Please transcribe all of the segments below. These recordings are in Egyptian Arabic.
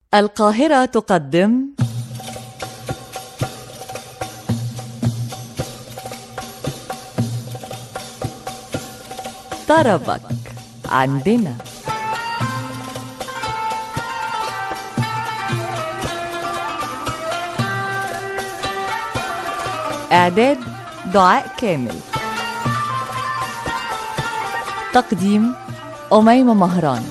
القاهرة تقدم طربك عندنا إعداد دعاء كامل تقديم أميمة مهران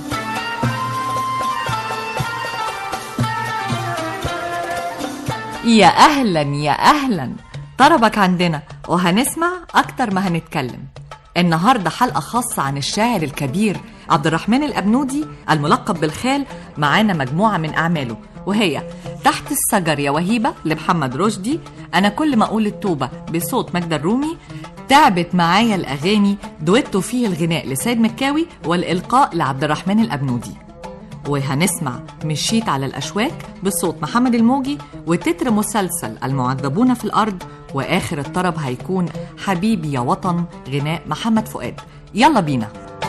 يا أهلا يا أهلا طربك عندنا وهنسمع أكتر ما هنتكلم النهاردة حلقة خاصة عن الشاعر الكبير عبد الرحمن الأبنودي الملقب بالخال معانا مجموعة من أعماله وهي تحت الشجر يا وهيبة لمحمد رشدي أنا كل ما أقول التوبة بصوت مجد الرومي تعبت معايا الأغاني دويتو فيه الغناء لسيد مكاوي والإلقاء لعبد الرحمن الأبنودي وهنسمع مشيت على الأشواك بصوت محمد الموجي وتتر مسلسل المعذبون في الأرض وآخر الطرب هيكون حبيبي يا وطن غناء محمد فؤاد يلا بينا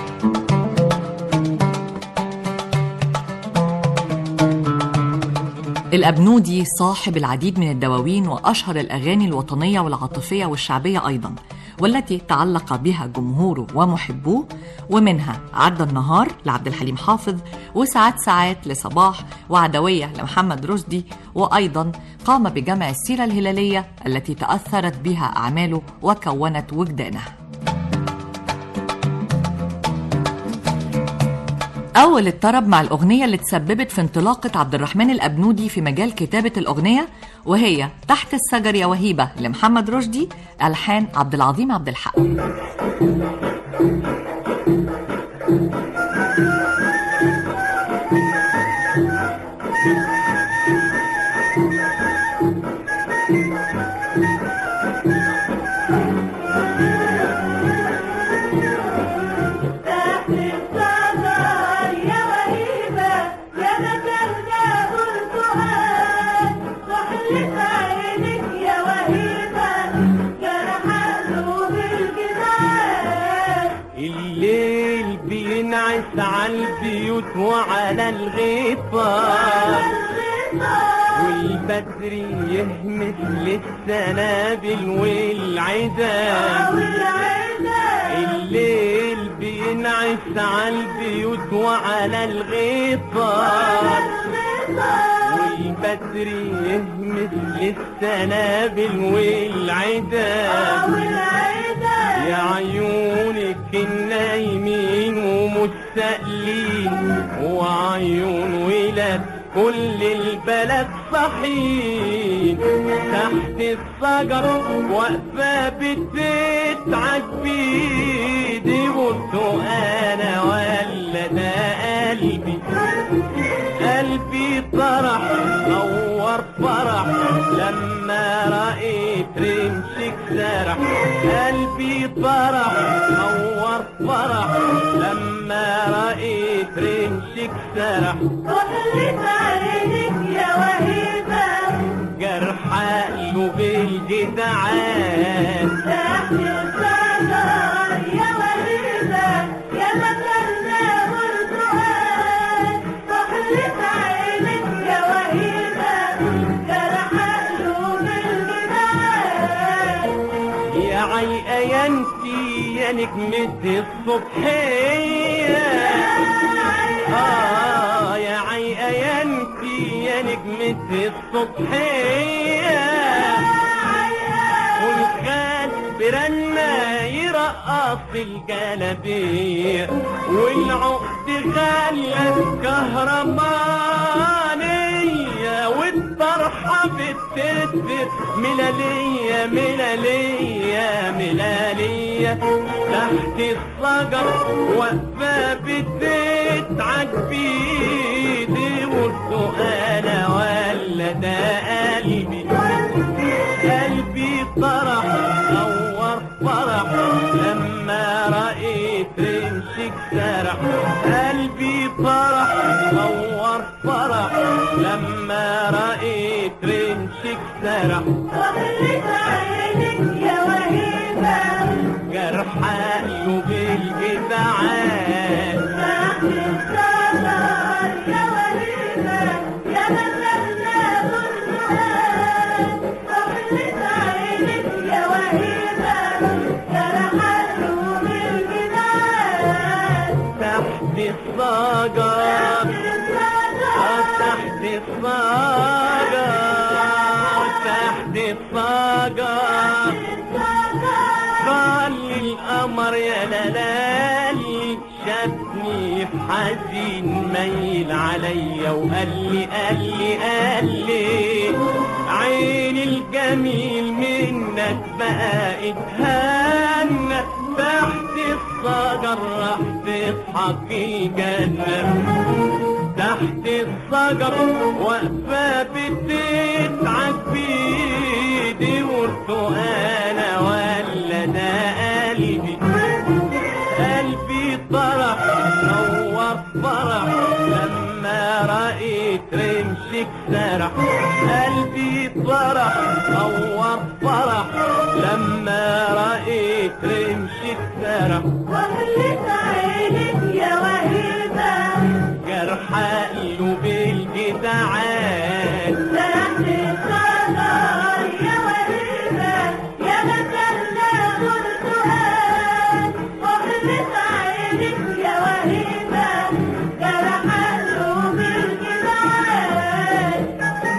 الأبنودي صاحب العديد من الدواوين وأشهر الأغاني الوطنية والعاطفية والشعبية أيضا والتي تعلق بها جمهوره ومحبوه ومنها عدى النهار لعبد الحليم حافظ وساعات ساعات لصباح وعدوية لمحمد رشدي وأيضا قام بجمع السيرة الهلالية التي تأثرت بها أعماله وكونت وجدانها أول الطرب مع الأغنية اللي تسببت في انطلاقة عبد الرحمن الأبنودي في مجال كتابة الأغنية وهي تحت الشجر يا وهيبة لمحمد رشدي ألحان عبد العظيم عبد الحق تحت الشجر يا وهيبة يا مكاننا برتقال صحلت عينك يا وهيبة جرح قلوب الجبال الليل بينعس على البيوت وعلى الغيطان والبدر يهمس للسنابل والعيدان الليل بينعس على البيوت وعلى الغيطان والبدر يهمس للسنابل والعيدان يا عيونك النايمين ومستقلين وعيون ولاد كل البلد صحيين تحت الشجر واقفة بتتعب بيدي بصوا انا ولا ده قلبي قلبي طرح نور فرح لما رأيت رمشك سرح قلبي طرح نور فرح لما رأيت رمشك سرح صحلت عينك يا وهيبة جرح قلب الجدعان تحت الشجر يا وهيبة يا مكاننا برتقال صحلت عينك يا وهيبة جرح قلوب الجبال يا عيقة يا انتي يا نجمة الصبحية آه يا عيقة يا انتي يا نجمة الصبحية والخال برنا يرقص الجلبية والعقد غلت كهرمانية والطرحة بتدبر ملالية ملالية ملالية تحت الشجر واقفة بتتعج بيدي وارتو انا ولا ده قلبي قلبي طرح نور فرح لما رأيت رمشك سرح قلبي فرح نور فرح لما رأيت رمشك سرح صحلت عينك يا وهيبة جرح قلب الجدعان تحت الشجر يا وهيبة يا مثلنا برتقال طحنت عينك يا وهيبة جرح قلوب الجدعان تحت الصجر آه، تحت الصجر تحت الصجر قال لي القمر يا لالي شافني في حزين ميل عليا وقال لي قال لي قال لي عيني الجميل منك بقى اتهنى تحت الصجر راح تضحك الجنة تحت الشجر واقفة بتضحك بيدي قلت انا ولا ده قلبي قلبي طرح نور فرح لما رأيت رمشك سرح قلبي طرح نور فرح لما رأيت رمشك سرح وخلت عينك يا وهيبة جرح قلوب الجدعان سرحت الصدر يا وهيبة يا مثلنا برتقال وخلت عينك يا وهيبة جرح قلوب الجدعان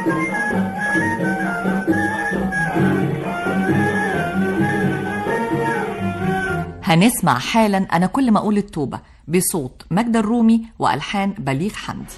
هنسمع حالا أنا كل ما أقول التوبة بصوت مجد الرومي وألحان بليغ حمدي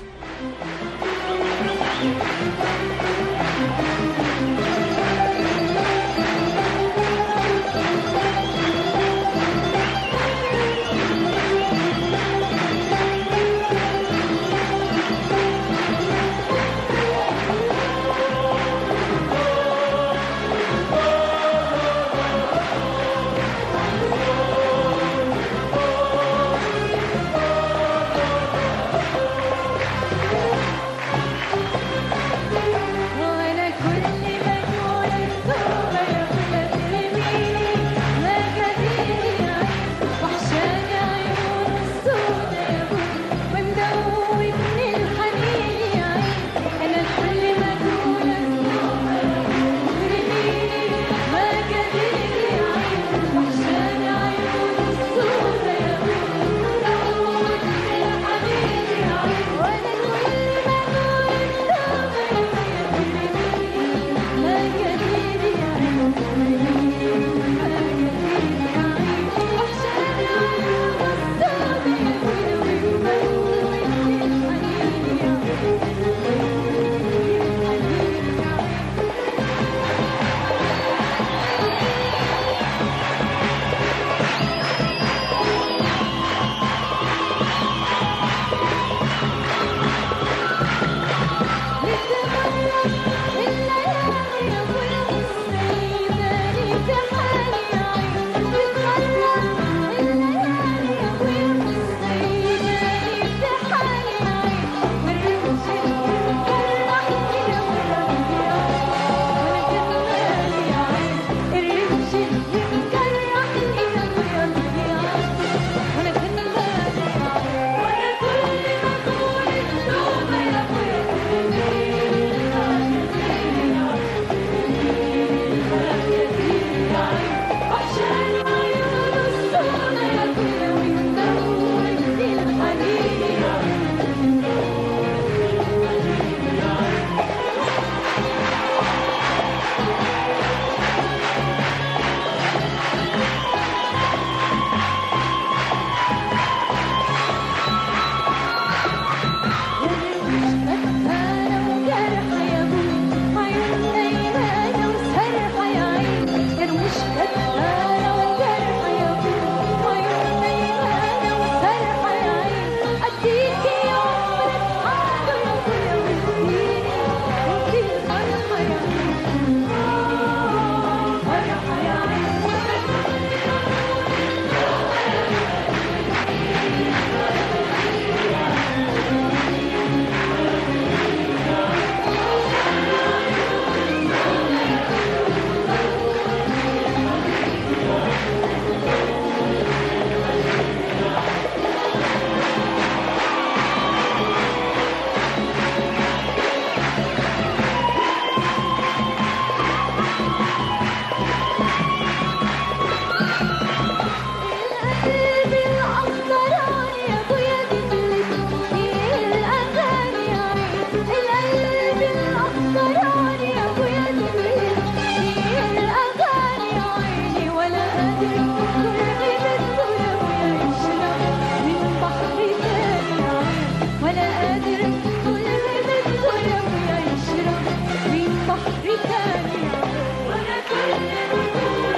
يا ابويا يشرب من بحر تاني وانا كل بطول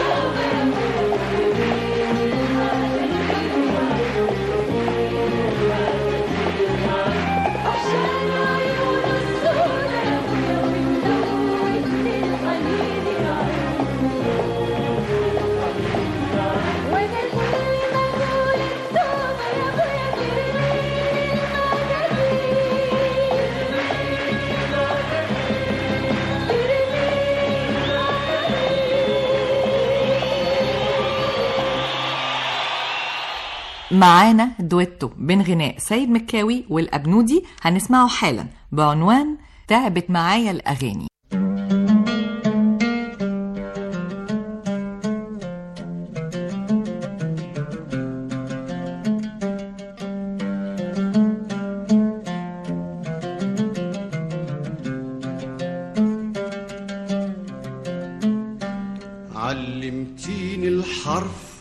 عشان عيون السودا يا ابويا ومدوبني الحنين وانا كل ما اقول التوبه يا ابويا ترميني معانا دويتو بين غناء سيد مكاوي والأبنودي هنسمعه حالا بعنوان تعبت معايا الأغاني علمتيني الحرف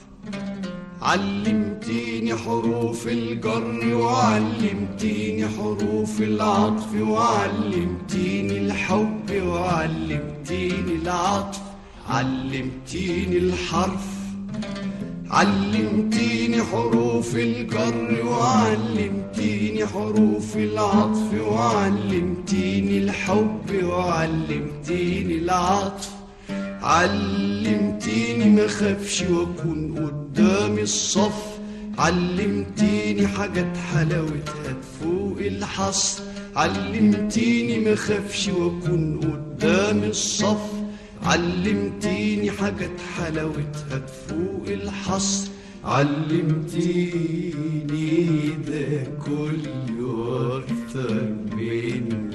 علمتيني حروف الجر وعلمتيني حروف العطف وعلمتيني الحب وعلمتيني العطف علمتيني الحرف علمتيني حروف الجر وعلمتيني حروف العطف وعلمتيني الحب وعلمتيني العطف علمتيني ما خافش واكون قدام الصف علمتيني حاجات حلاوتها تفوق الحصر علمتيني ما خافش واكون قدام الصف علمتيني حاجات حلاوتها تفوق الحصر علمتيني ده كله واكتر من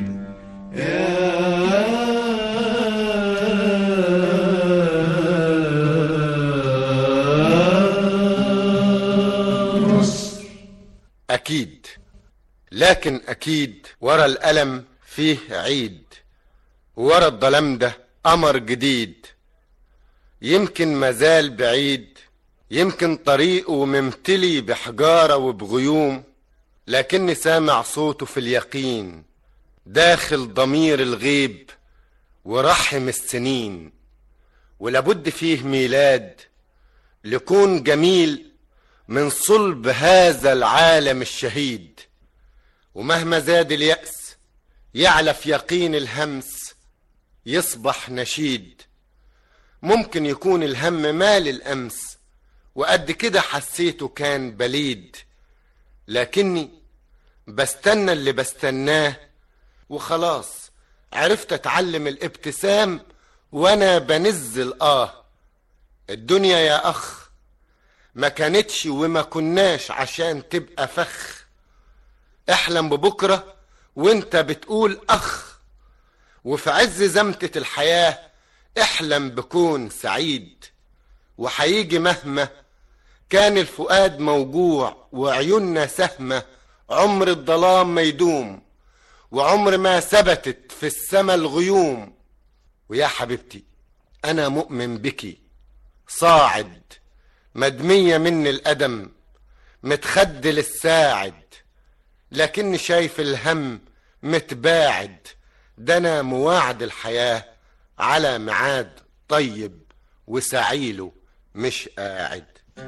يا مصر أكيد لكن أكيد ورا الألم فيه عيد ورا الظلام ده قمر جديد يمكن مازال بعيد يمكن طريقه ممتلي بحجارة وبغيوم لكني سامع صوته في اليقين داخل ضمير الغيب ورحم السنين ولابد فيه ميلاد لكون جميل من صلب هذا العالم الشهيد ومهما زاد اليأس يعلف يقين الهمس يصبح نشيد ممكن يكون الهم مال الأمس وقد كده حسيته كان بليد لكني بستنى اللي بستناه وخلاص عرفت اتعلم الابتسام وانا بنزل اه الدنيا يا اخ ما كانتش وما كناش عشان تبقى فخ احلم ببكرة وانت بتقول اخ وفي عز زمتة الحياة احلم بكون سعيد وحيجي مهما كان الفؤاد موجوع وعيوننا سهمة عمر الظلام ما يدوم وعمر ما ثبتت في السما الغيوم ويا حبيبتي انا مؤمن بك صاعد مدمية مني الأدم متخدل الساعد لكني شايف الهم متباعد ده أنا مواعد الحياة على ميعاد طيب وسعيله مش قاعد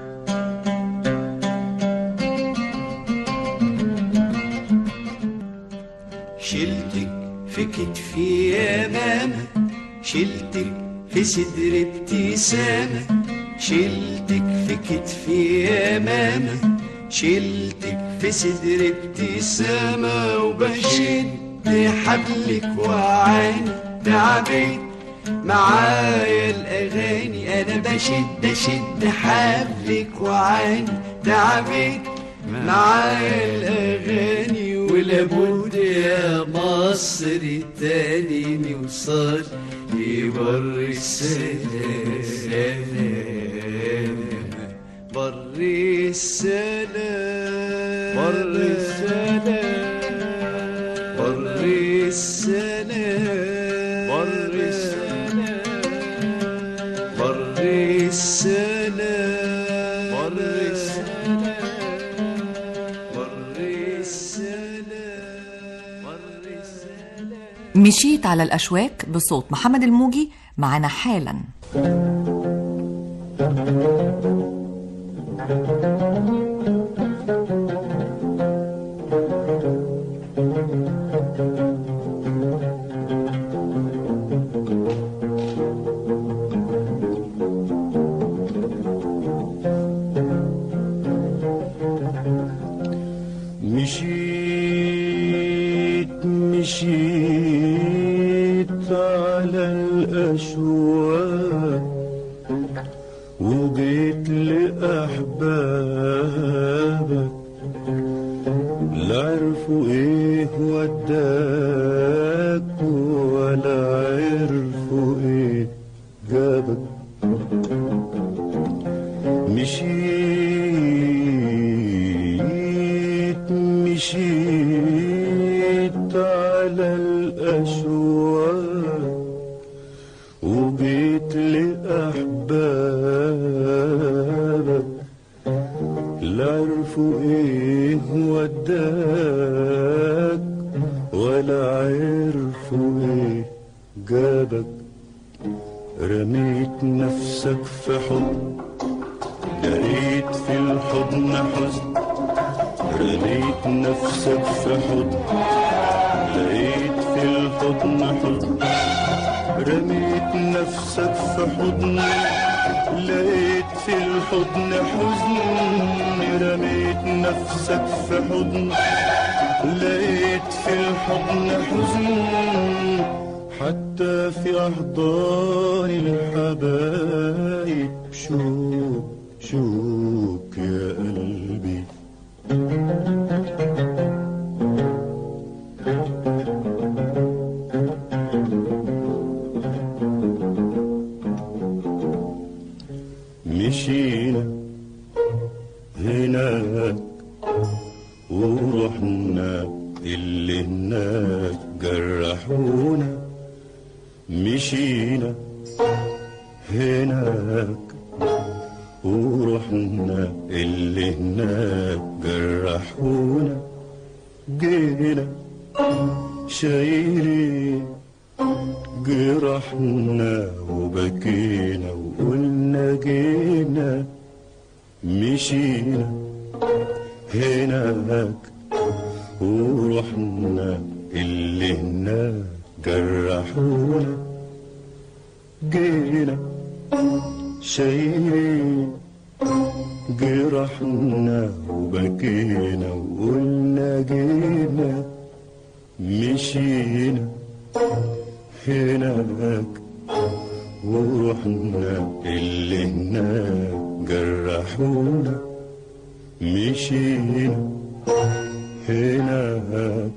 شلتك في كتفي يا ماما شلتك في صدر ابتسامة شلتك في كتفي يا ماما شلتك في صدر ابتسامة وبشد حبلك وعاني تعبت معايا الأغاني أنا بشد أشد حبلك وعاني تعبت معايا الأغاني ولابد يا مصر تاني نوصل لبر السلام بر السلام بر السلام بر السلام بر السلام بر السلام بر السلام بر السلام بر السلام مشيت على الأشواك بصوت محمد الموجي معنا حالا مشيت مشيت على الأشواق وجيت لأحبابك لا عرفوا ايه وداك ولا عرفوا ايه جابك مشيت مشيت على الأشواق وجيت لأحبابك لا عرفوا ايه وداك ولا عرفوا ايه جابك رميت نفسك في حضن لقيت في الحضن حزن رميت نفسك في حضن لقيت في الحضن حزن رميت نفسك في حضن لقيت في الحضن حزن رميت نفسك في حضن لقيت في الحضن حزن حتى في أحضان الحبايب شوك شوك يا قلبي مشينا هناك ورحنا اللي هناك جرحونا مشينا هناك ورحنا اللي هناك جرحونا جينا شايلين جرحنا وبكينا وقلنا جينا مشينا هناك ورحنا اللي هناك جرحونا جينا شايلين جرحنا وبكينا وقلنا جينا مشينا هناك ورحنا اللي هناك جرحونا مشينا هناك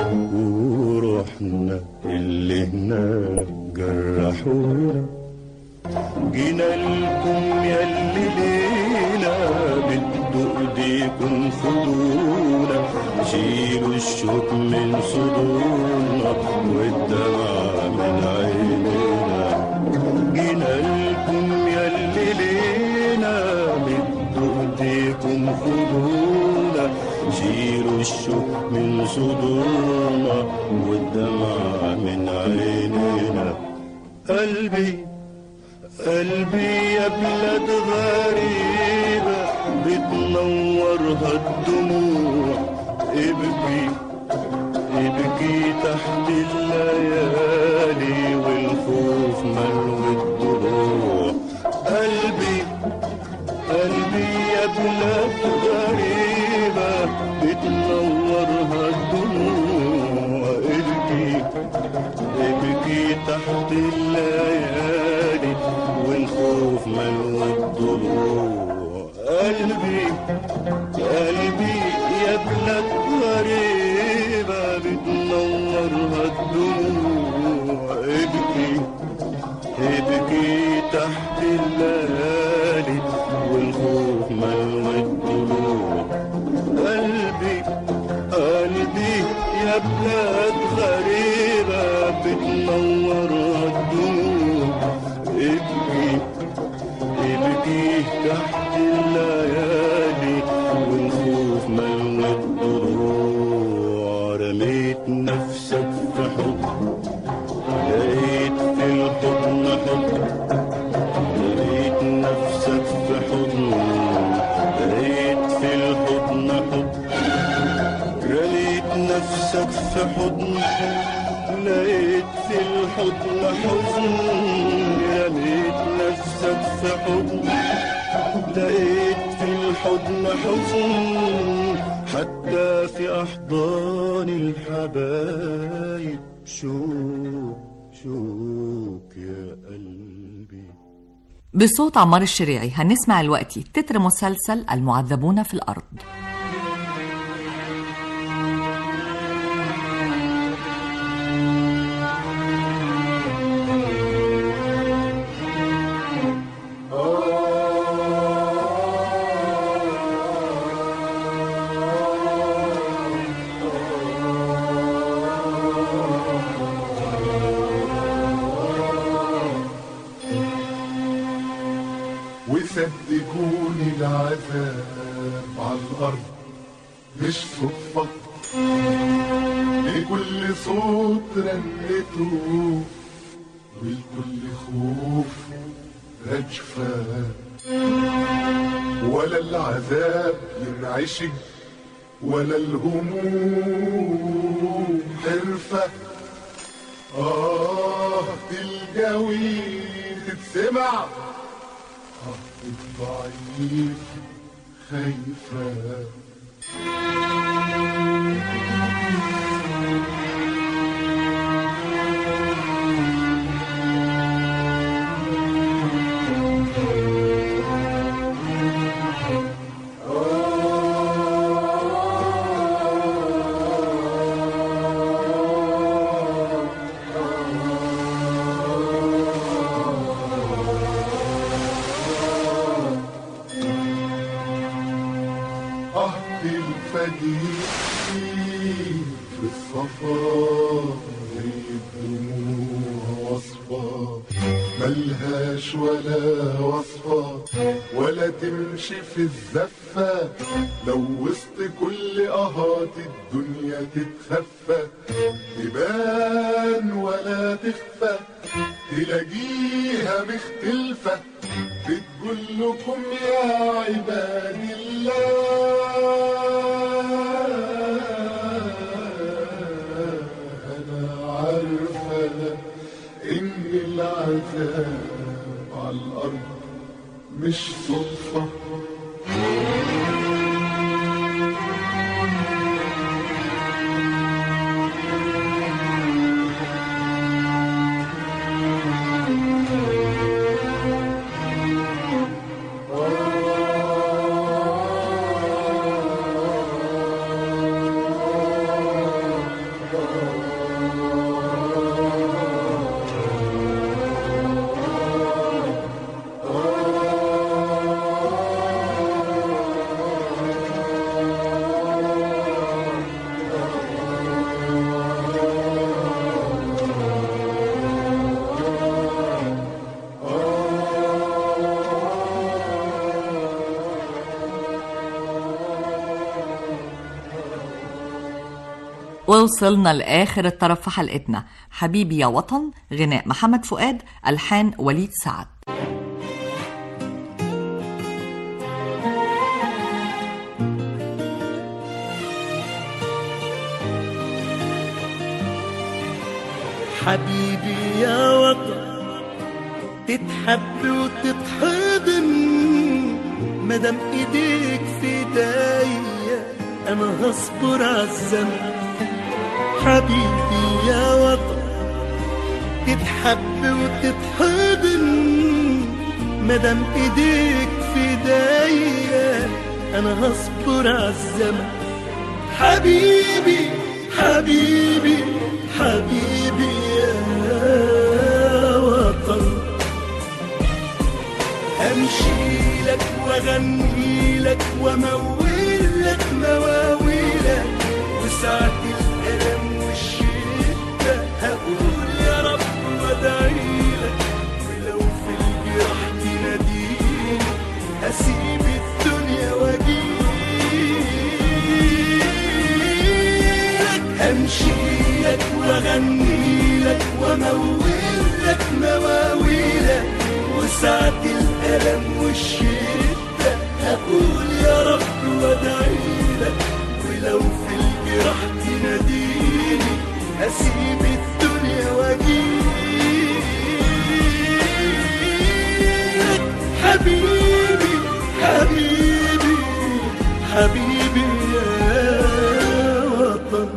ورحنا اللي هناك جرحونا جينا لكم يا اللي لينا بدوا ايديكم خدونا شيلوا الشوك من صدورنا والدمع من عينينا جينا لكم يا اللي لينا بدوا ايديكم خدونا شيلوا الشوك من صدورنا والدمع من عينينا قلبي قلبي يا بلاد غريبة بتنورها الدموع ابكي ابكي تحت الليالي والخوف ملو الضلوع قلبي قلبي يا بلاد غريبة بتنورها الدموع ابكي ابكي تحت الليالي والخوف ملو الضلوع قلبي قلبي يا بلاد غريبة بتنورها الدموع ابكي ابكي تحت الليالي والخوف ملو الضلوع قلبي قلبي يا بلاد غريبة بتنور الدموع ابكي ابكي تحت الليالي والخوف ملو الضلوع رميت نفسك في حضن الحضن حضن لقيت نفسك في حضن لقيت في الحضن حضن رميت نفسك في حضن لقيت في الحضن حزن رميت نفسك في حضن لقيت في الحضن حزن حتى في أحضان الحبايب شوق شوق يا قلبي بصوت عمار الشريعي هنسمع الوقتي تتر مسلسل المعذبون في الأرض وصدقوني العذاب على الأرض مش صدفة لكل صوت رنته ولكل خوف رجفة ولا العذاب ينعشق ولا الهموم حرفة آه تلقاوي تتسمع الضعيف خايفة عهد الفديد في الصفا زي الدموع وصفة ملهاش ولا وصفة ولا تمشي في الزفة لو وسط كل أهات الدنيا تتخفى تبان ولا تخفى تلاقيها مختلفة بتقول لكم يا عباد الله أنا عارفة إن العذاب على الأرض مش صدفة ووصلنا لآخر الطرف في حلقتنا حبيبي يا وطن غناء محمد فؤاد ألحان وليد سعد حبيبي يا وطن تتحب وتتحضن مدام ايديك في ايديا انا هصبر عالزمن حبيبي يا وطن تتحب وتتحضن مدام ايديك في ايديا انا هصبر عالزمن حبيبي حبيبي حبيبي يا وطن امشي لك واغني لك وامول لك مواويلك وساعة الالم والشدة هقول يا رب وادعي لك ولو في الجراح تناديني هسيب الدنيا واجيلك امشي لك واغني لك وامول لك مواويلك وساعة الألم والشدة هقول يا رب وادعيلك ولو في الجراح تناديني هسيب الدنيا واجيلك حبيبي حبيبي حبيبي يا وطن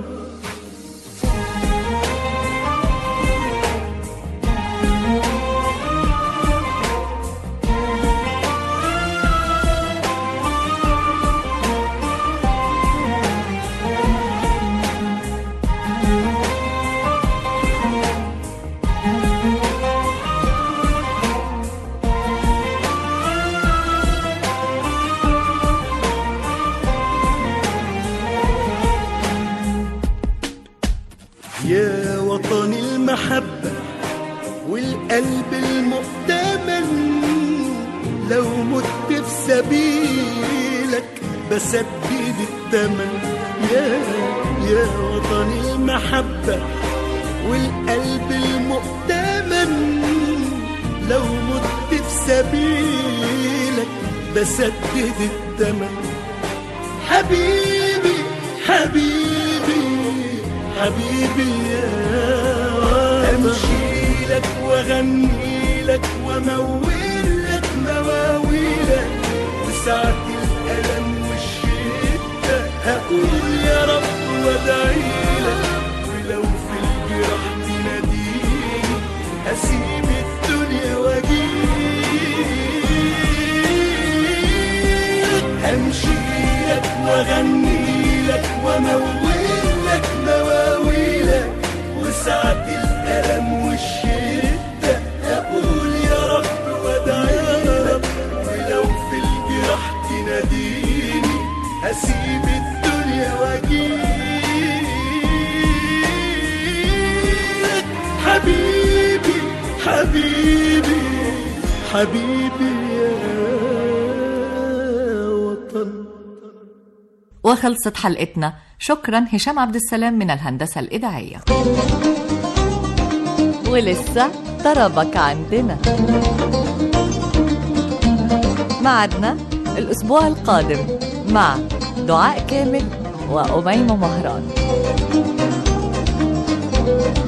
يا وطن المحبة والقلب المؤتمن لو مت في سبيلك بسدد الثمن يا يا وطن المحبة والقلب المؤتمن لو مت في سبيلك بسدد الثمن حبيبي حبيبي حبيبي يا امشي لك واغني لك وامول لك مواويلك وساعة الالم والشدة هقول يا رب وادعي لك ولو في الجراح تناديني هسيب الدنيا واجيلك همشي لك واغني لك وامول لك مواويلك وساعة الألم والشدة أقول يا رب وادعي لك ولو في الجراح تناديني هسيب الدنيا واجيلك حبيبي حبيبي حبيبي يا وطن وخلصت حلقتنا شكرا هشام عبد السلام من الهندسة الإذاعية ولسه طربك عندنا معدنا الأسبوع القادم مع دعاء كامل وأميمة مهران